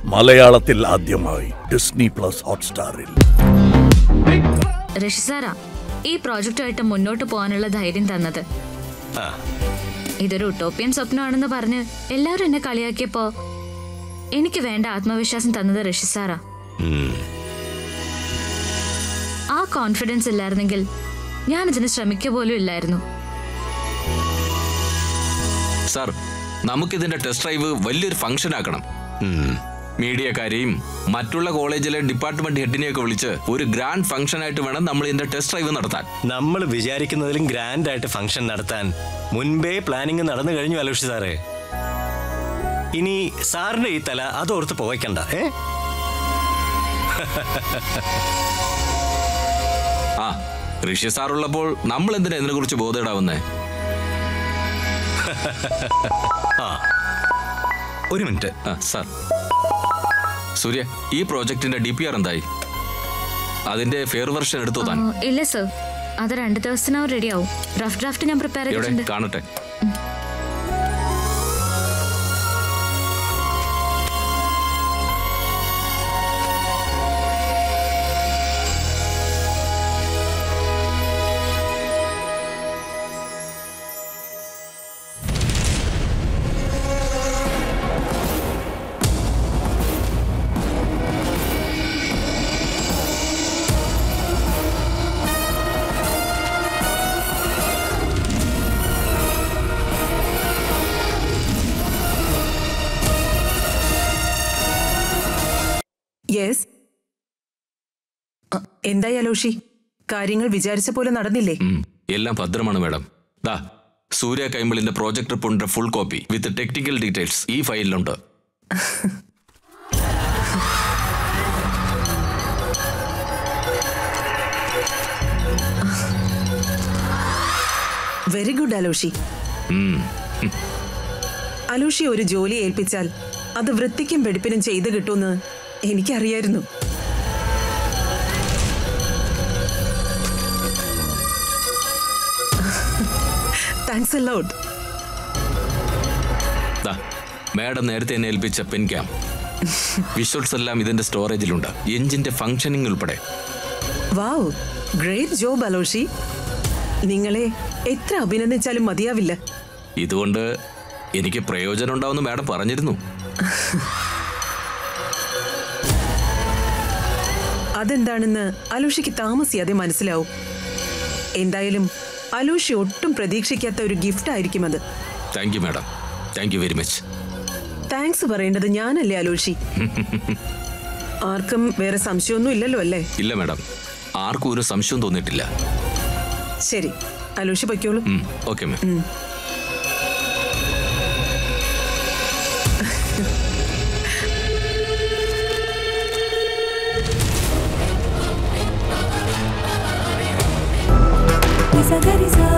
മലയാളത്തിൽ ആദ്യമായി Disney plus ഹോട്ട്സ്റ്റാറിൽ രഷിസാറാ ഈ പ്രോജക്റ്റുമായിട്ട് മുന്നോട്ട് പോകാനുള്ള ധൈര്യം തന്നത് ഇതൊരു ഉട്ടോപ്യൻ സ്വപ്നമാണെന്ന് പറഞ്ഞ് എല്ലാവരും എന്നെ കളിയാക്കിയപ്പോ എനിക്ക് വേണ്ട ആത്മവിശ്വാസം തന്നത് രഷിസാറാ ആ കോൺഫിഡൻസ് ഇല്ലായിരുന്നെങ്കിൽ ഞാനിതിന് ശ്രമിക്കുക പോലും ഇല്ലായിരുന്നു സാർ നമുക്കിതിന്റെ ടെസ്റ്റ് ഡ്രൈവ് വലിയൊരു ഫംഗ്ഷൻ ആക്കണം മീഡിയക്കാരെയും മറ്റുള്ള കോളേജിലെ ഡിപ്പാർട്ട്മെന്റ് ഹെഡിനെയൊക്കെ വിളിച്ച് ഒരു ഗ്രാൻഡ് ഫംഗ്ഷൻ ആയിട്ട് വേണം നമ്മൾ ഇതിന്റെ ടെസ്റ്റ് ഡ്രൈവ് നടത്താൻ നമ്മൾ വിചാരിക്കുന്നതിലും ഗ്രാൻഡ് ആയിട്ട് ഫംഗ്ഷൻ നടത്താൻ മുൻപേ പ്ലാനിങ് നടന്നു കഴിഞ്ഞു അലോഷി സാറേ ഇനി സാറിന്റെ ഈ തല അതോർത്ത് പോയിക്കണ്ട ഏ ആ ഋഷി സാർ ഉള്ളപ്പോൾ നമ്മൾ എന്തിനാ ഇതിനെ കുറിച്ച് ബോധമിടാവുന്നേ ആ ഒരു മിനിറ്റ് ആ സാർ സൂര്യ ഈ പ്രോജക്റ്റിന്റെ ഡി പി ആർ എന്തായി അതിന്റെ ഫെയർ വെർഷൻ എടുത്തു താൻ ആ, ഇല്ല സർ അത് രണ്ട് ദിവസത്തിനകം റെഡിയാവും റഫ് ഡ്രാഫ്റ്റ് ഞാൻ പ്രിപ്പയർ എവിടെ ചെയ്തിട്ടുണ്ട് കാണട്ടെ യെസ് എന്തായി അലോഷി കാര്യങ്ങൾ വിചാരിച്ച പോലെ നടന്നില്ലേ ഉം, എല്ലാം ഭദ്രമാണ് മാഡം ദാ സൂര്യ കൈമളിന്റെ പ്രോജക്ട് റിപ്പോർട്ടിന്റെ full copy with technical details ഈ ഫയലിലുണ്ട് വെരി ഗുഡ് അലോഷി ഉം, അലോഷി ഒരു ജോലി ഏൽപ്പിച്ചാൽ അത് വൃത്തിക്കും വെടിപ്പിനും ചെയ്തു കിട്ടുമെന്ന് എനിക്കറിയായിരുന്നു താങ്ക്സ് എ ലോട്ട് ദാ മാഡം നേരത്തെ എന്നെ ഏൽപ്പിച്ച പെൻ ക്യാം വിഷ്വൽസ് എല്ലാം ഇതിന്റെ സ്റ്റോറേജിലുണ്ട് എഞ്ചിന്റെ ഫംഗ്ഷനിങ് ഉൾപ്പെടെ വാവ് ഗ്രേറ്റ് ജോബ് അലോഷി നിങ്ങളെ എത്ര അഭിനന്ദിച്ചാലും മതിയാവില്ല ഇതുകൊണ്ട് എനിക്ക് പ്രയോജനം ഉണ്ടാവുമെന്ന് മാഡം പറഞ്ഞിരുന്നു അതെന്താണെന്ന് അലൂഷിക്ക് താമസിയാതെ മനസ്സിലാവും എന്തായാലും അലൂഷി ഒട്ടും പ്രതീക്ഷിക്കാത്ത ഒരു ഗിഫ്റ്റ് ആയിരിക്കും അത് thank you madam thank you very much thanks പറയേണ്ടത് ഞാനല്ലേ അലൂഷി ആർക്കും വേറെ സംശയമൊന്നും ഇല്ലല്ലോ അല്ലേ ഇല്ല മാഡം ആർക്കും ഒരു സംശയം തോന്നിയിട്ടില്ല ശരി അലൂഷി പൊയ്ക്കോളൂ ഓക്കെ മാം Nisa Garisa